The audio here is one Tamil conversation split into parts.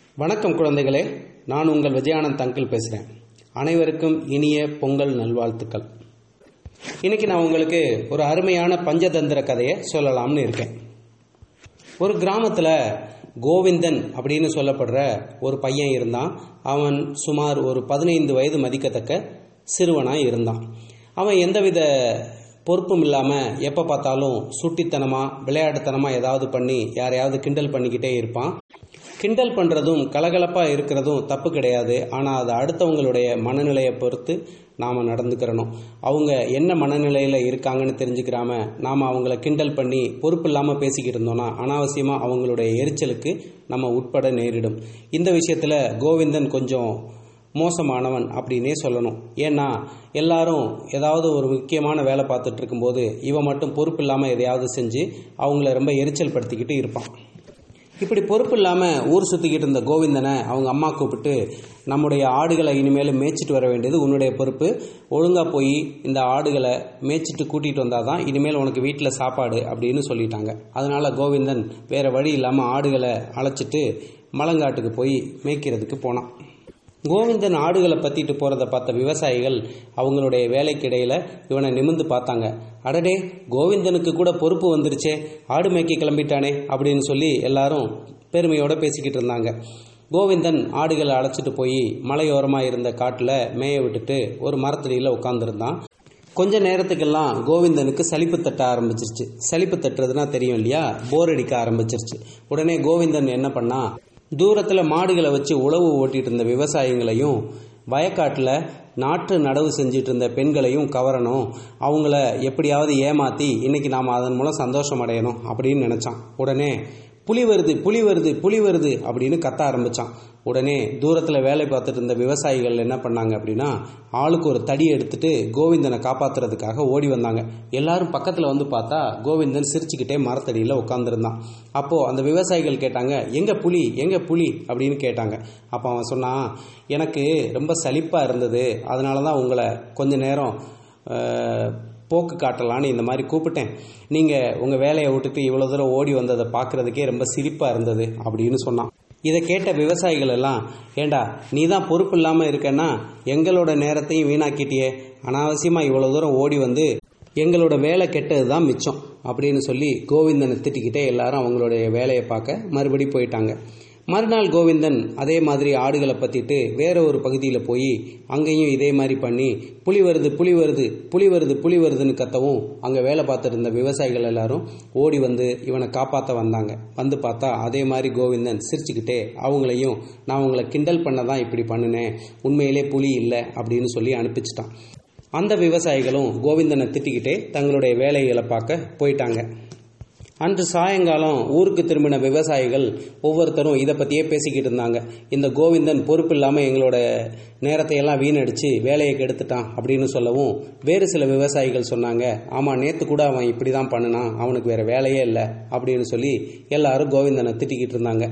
வணக்கம் குழந்தைகளே நான் உங்கள் விஜயானந்த் அங்கிள் பேசுகிறேன் அனைவருக்கும் இனிய பொங்கல் நல்வாழ்த்துக்கள் இன்னைக்கு நான் உங்களுக்கு ஒரு அருமையான பஞ்சதந்திர கதையை சொல்லலாம்னு இருக்கேன் ஒரு கிராமத்தில் கோவிந்தன் அப்படின்னு சொல்லப்படுற ஒரு பையன் இருந்தான் அவன் சுமார் ஒரு பதினைந்து வயது மதிக்கத்தக்க சிறுவனாக இருந்தான் அவன் எந்தவித பொறுப்பும் இல்லாமல் எப்போ பார்த்தாலும் சுட்டித்தனமாக விளையாட்டுத்தனமாக ஏதாவது பண்ணி யாரையாவது கிண்டல் பண்ணிக்கிட்டே இருப்பான் கிண்டல் பண்ணுறதும் கலகலப்பாக இருக்கிறதும் தப்பு கிடையாது ஆனால் அது அடுத்தவங்களுடைய மனநிலையை பொறுத்து நாம் நடந்துக்கிறணும் அவங்க என்ன மனநிலையில் இருக்காங்கன்னு தெரிஞ்சுக்கிறாம நாம் அவங்கள கிண்டல் பண்ணி பொறுப்பு இல்லாமல் பேசிக்கிட்டு இருந்தோம்னா அனாவசியமாக அவங்களுடைய எரிச்சலுக்கு நம்ம உட்பட நேரிடும் இந்த விஷயத்தில் கோவிந்தன் கொஞ்சம் மோசமானவன் அப்படின்னே சொல்லணும் ஏன்னா எல்லாரும் ஏதாவது ஒரு முக்கியமான வேலை பார்த்துட்டு இருக்கும்போது இவன் மட்டும் பொறுப்பு இல்லாமல் எதையாவது செஞ்சு அவங்கள ரொம்ப எரிச்சல் படுத்திக்கிட்டு இருப்பான் இப்படி பொறுப்பு இல்லாமல் ஊர் சுற்றிக்கிட்டு இருந்த கோவிந்தனை அவங்க அம்மா கூப்பிட்டு நம்முடைய ஆடுகளை இனிமேல் மேய்ச்சிட்டு வர வேண்டியது உன்னுடைய பொறுப்பு ஒழுங்காக போய் இந்த ஆடுகளை மேய்ச்சிட்டு கூட்டிகிட்டு வந்தால் தான் இனிமேல் உனக்கு வீட்டில் சாப்பாடு அப்படின்னு சொல்லிட்டாங்க அதனால் கோவிந்தன் வேறு வழி இல்லாமல் ஆடுகளை அழைச்சிட்டு மலங்காட்டுக்கு போய் மேய்க்கிறதுக்கு போனான் கோவிந்தன் ஆடுகளை பற்றிட்டு போகிறத பார்த்த விவசாயிகள் அவங்களுடைய வேலைக்கு இடையில இவனை நிமிந்து பார்த்தாங்க அடடே கோவிந்தனுக்கு கூட பொறுப்பு வந்துருச்சே ஆடு மேய்க்க கிளம்பிட்டானே அப்படின்னு சொல்லி எல்லாரும் பெருமையோட பேசிக்கிட்டு இருந்தாங்க கோவிந்தன் ஆடுகளை அழைச்சிட்டு போய் மலையோரமாக இருந்த காட்டில் மேய விட்டுட்டு ஒரு மரத்தடியில் உட்காந்துருந்தான் கொஞ்ச நேரத்துக்கெல்லாம் கோவிந்தனுக்கு சலிப்பு தட்ட ஆரம்பிச்சிருச்சு சலிப்பு தட்டுறதுனா தெரியும் இல்லையா போர் அடிக்க ஆரம்பிச்சிருச்சு உடனே கோவிந்தன் என்ன பண்ணா தூரத்தில் மாடுகளை வச்சு உழவு ஓட்டிட்டு இருந்த விவசாயிங்களையும் வயக்காட்டில் நாற்று நடவு செஞ்சிட்டு இருந்த பெண்களையும் கவரணும் அவங்கள எப்படியாவது ஏமாற்றி இன்னைக்கு நாம் அதன் மூலம் சந்தோஷம் அடையணும் அப்படின்னு நினச்சான் உடனே புலி வருது புலி வருது புலி வருது அப்படின்னு கத்த ஆரம்பிச்சான் உடனே தூரத்தில் வேலை பார்த்துட்டு இருந்த விவசாயிகள் என்ன பண்ணாங்க அப்படின்னா ஆளுக்கு ஒரு தடி எடுத்துட்டு கோவிந்தனை காப்பாத்துறதுக்காக ஓடி வந்தாங்க எல்லாரும் பக்கத்தில் வந்து பார்த்தா கோவிந்தன் சிரிச்சுக்கிட்டே மரத்தடியில் உட்காந்துருந்தான் அப்போது அந்த விவசாயிகள் கேட்டாங்க எங்க புலி எங்க புலி அப்படின்னு கேட்டாங்க அப்போ அவன் சொன்னான் எனக்கு ரொம்ப சலிப்பாக இருந்தது அதனால தான் உங்களை கொஞ்ச நேரம் போக்கு காட்டலான்னு இந்த மாதிரி கூப்பிட்டேன் நீங்கள் உங்கள் வேலையை விட்டுட்டு இவ்வளோ தூரம் ஓடி வந்ததை பார்க்குறதுக்கே ரொம்ப சிரிப்பாக இருந்தது அப்படின்னு சொன்னான் இதை கேட்ட விவசாயிகள் எல்லாம் ஏண்டா நீ தான் பொறுப்பு இல்லாமல் இருக்கன்னா எங்களோட நேரத்தையும் வீணாக்கிட்டியே அனாவசியமாக இவ்வளோ தூரம் ஓடி வந்து எங்களோட வேலை கெட்டது தான் மிச்சம் அப்படின்னு சொல்லி கோவிந்தனை திட்டிக்கிட்டே எல்லாரும் அவங்களுடைய வேலையை பார்க்க மறுபடி போயிட்டாங்க மறுநாள் கோவிந்தன் அதே மாதிரி ஆடுகளை பற்றிட்டு வேற ஒரு பகுதியில் போய் அங்கேயும் இதே மாதிரி பண்ணி புலி வருது புலி வருது புலி வருது புலி வருதுன்னு கத்தவும் அங்கே வேலை பார்த்துட்டு இருந்த விவசாயிகள் எல்லாரும் ஓடி வந்து இவனை காப்பாற்ற வந்தாங்க வந்து பார்த்தா அதே மாதிரி கோவிந்தன் சிரிச்சுக்கிட்டே அவங்களையும் நான் உங்களை கிண்டல் பண்ண தான் இப்படி பண்ணினேன் உண்மையிலே புலி இல்லை அப்படின்னு சொல்லி அனுப்பிச்சிட்டான் அந்த விவசாயிகளும் கோவிந்தனை திட்டிக்கிட்டே தங்களுடைய வேலைகளை பார்க்க போயிட்டாங்க அன்று சாயங்காலம் ஊருக்கு திரும்பின விவசாயிகள் ஒவ்வொருத்தரும் இதை பற்றியே பேசிக்கிட்டு இருந்தாங்க இந்த கோவிந்தன் பொறுப்பு இல்லாமல் எங்களோட நேரத்தை எல்லாம் வீணடிச்சு வேலையை கெடுத்துட்டான் அப்படின்னு சொல்லவும் வேறு சில விவசாயிகள் சொன்னாங்க ஆமாம் நேற்று கூட அவன் இப்படி தான் பண்ணினான் அவனுக்கு வேற வேலையே இல்லை அப்படின்னு சொல்லி எல்லாரும் கோவிந்தனை திட்டிக்கிட்டு இருந்தாங்க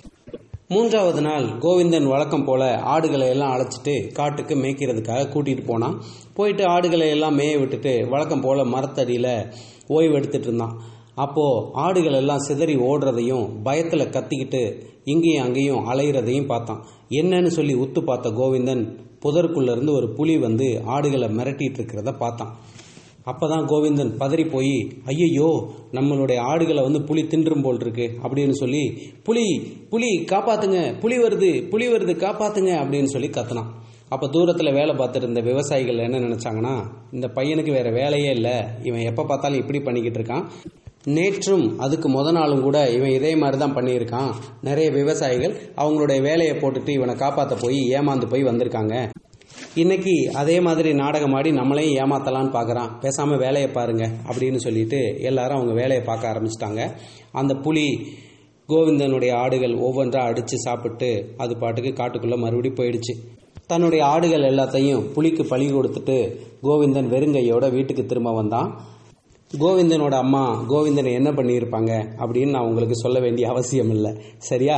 மூன்றாவது நாள் கோவிந்தன் வழக்கம் போல ஆடுகளை எல்லாம் அழைச்சிட்டு காட்டுக்கு மேய்க்கிறதுக்காக கூட்டிகிட்டு போனான் போயிட்டு ஆடுகளை எல்லாம் மேய விட்டுட்டு வழக்கம் போல மரத்தடியில் ஓய்வு எடுத்துட்டு இருந்தான் அப்போது ஆடுகள் எல்லாம் சிதறி ஓடுறதையும் பயத்தில் கத்திக்கிட்டு இங்கேயும் அங்கேயும் அலையிறதையும் பார்த்தான் என்னன்னு சொல்லி உத்து பார்த்த கோவிந்தன் புதருக்குள்ள இருந்து ஒரு புலி வந்து ஆடுகளை மிரட்டிட்டு இருக்கிறத பார்த்தான் அப்பதான் கோவிந்தன் பதறி போய் ஐயையோ நம்மளுடைய ஆடுகளை வந்து புலி தின்றும் போல் இருக்கு அப்படின்னு சொல்லி புலி புலி காப்பாத்துங்க புலி வருது புலி வருது காப்பாத்துங்க அப்படின்னு சொல்லி கத்துனான் அப்போ தூரத்தில் வேலை பார்த்துட்டு இருந்த விவசாயிகள் என்ன நினச்சாங்கன்னா இந்த பையனுக்கு வேற வேலையே இல்லை இவன் எப்போ பார்த்தாலும் இப்படி பண்ணிக்கிட்டு இருக்கான் நேற்றும் அதுக்கு முத நாளும் கூட இவன் இதே மாதிரி தான் பண்ணியிருக்கான் நிறைய விவசாயிகள் அவங்களுடைய வேலையை போட்டுட்டு இவனை காப்பாற்ற போய் ஏமாந்து போய் வந்திருக்காங்க இன்னைக்கு அதே மாதிரி நாடகம் ஆடி நம்மளையும் ஏமாத்தலான்னு பார்க்குறான் பேசாமல் வேலையை பாருங்க அப்படின்னு சொல்லிட்டு எல்லாரும் அவங்க வேலையை பார்க்க ஆரம்பிச்சிட்டாங்க அந்த புலி கோவிந்தனுடைய ஆடுகள் ஒவ்வொன்றா அடித்து சாப்பிட்டு அது பாட்டுக்கு காட்டுக்குள்ளே மறுபடி போயிடுச்சு தன்னுடைய ஆடுகள் எல்லாத்தையும் புலிக்கு பழி கொடுத்துட்டு கோவிந்தன் வெறுங்கையோட வீட்டுக்கு திரும்ப வந்தான் கோவிந்தனோட அம்மா கோவிந்தனை என்ன பண்ணியிருப்பாங்க அப்படின்னு நான் உங்களுக்கு சொல்ல வேண்டிய அவசியம் இல்லை சரியா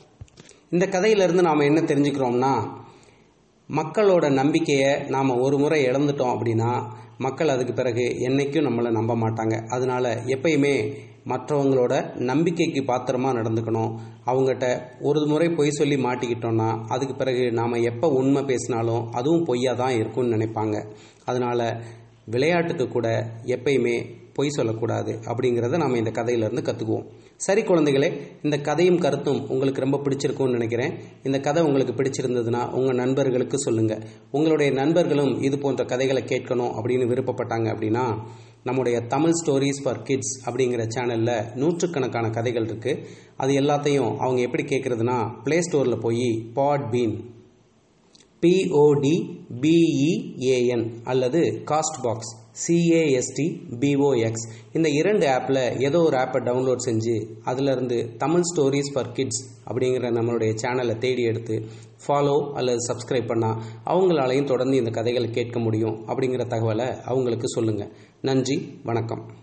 இந்த கதையிலிருந்து நாம் என்ன தெரிஞ்சுக்கிறோம்னா மக்களோட நம்பிக்கையை நாம் ஒரு முறை இழந்துட்டோம் அப்படின்னா மக்கள் அதுக்கு பிறகு என்னைக்கும் நம்மளை நம்ப மாட்டாங்க அதனால எப்பயுமே மற்றவங்களோட நம்பிக்கைக்கு பாத்திரமாக நடந்துக்கணும் அவங்ககிட்ட ஒரு முறை பொய் சொல்லி மாட்டிக்கிட்டோம்னா அதுக்கு பிறகு நாம் எப்போ உண்மை பேசினாலும் அதுவும் பொய்யா தான் இருக்கும்னு நினைப்பாங்க அதனால் விளையாட்டுக்கு கூட எப்பயுமே பொய் சொல்லக்கூடாது அப்படிங்கிறத நாம் இந்த கதையிலேருந்து கற்றுக்குவோம் சரி குழந்தைகளே இந்த கதையும் கருத்தும் உங்களுக்கு ரொம்ப பிடிச்சிருக்கும்னு நினைக்கிறேன் இந்த கதை உங்களுக்கு பிடிச்சிருந்ததுன்னா உங்கள் நண்பர்களுக்கு சொல்லுங்கள் உங்களுடைய நண்பர்களும் இது போன்ற கதைகளை கேட்கணும் அப்படின்னு விருப்பப்பட்டாங்க அப்படின்னா நம்முடைய தமிழ் ஸ்டோரிஸ் ஃபார் கிட்ஸ் அப்படிங்கிற சேனலில் நூற்றுக்கணக்கான கதைகள் இருக்குது அது எல்லாத்தையும் அவங்க எப்படி கேட்குறதுனா ப்ளே ஸ்டோரில் போய் பாட் பீன் பிஓடி பிஇஏஎன் அல்லது காஸ்ட் பாக்ஸ் சிஏஎஸ்டி பிஓஎக்ஸ் இந்த இரண்டு ஆப்பில் ஏதோ ஒரு ஆப்பை டவுன்லோட் செஞ்சு அதிலிருந்து தமிழ் ஸ்டோரிஸ் ஃபார் கிட்ஸ் அப்படிங்கிற நம்மளுடைய சேனலை தேடி எடுத்து ஃபாலோ அல்லது சப்ஸ்கிரைப் பண்ணால் அவங்களாலையும் தொடர்ந்து இந்த கதைகளை கேட்க முடியும் அப்படிங்கிற தகவலை அவங்களுக்கு சொல்லுங்கள் நன்றி வணக்கம்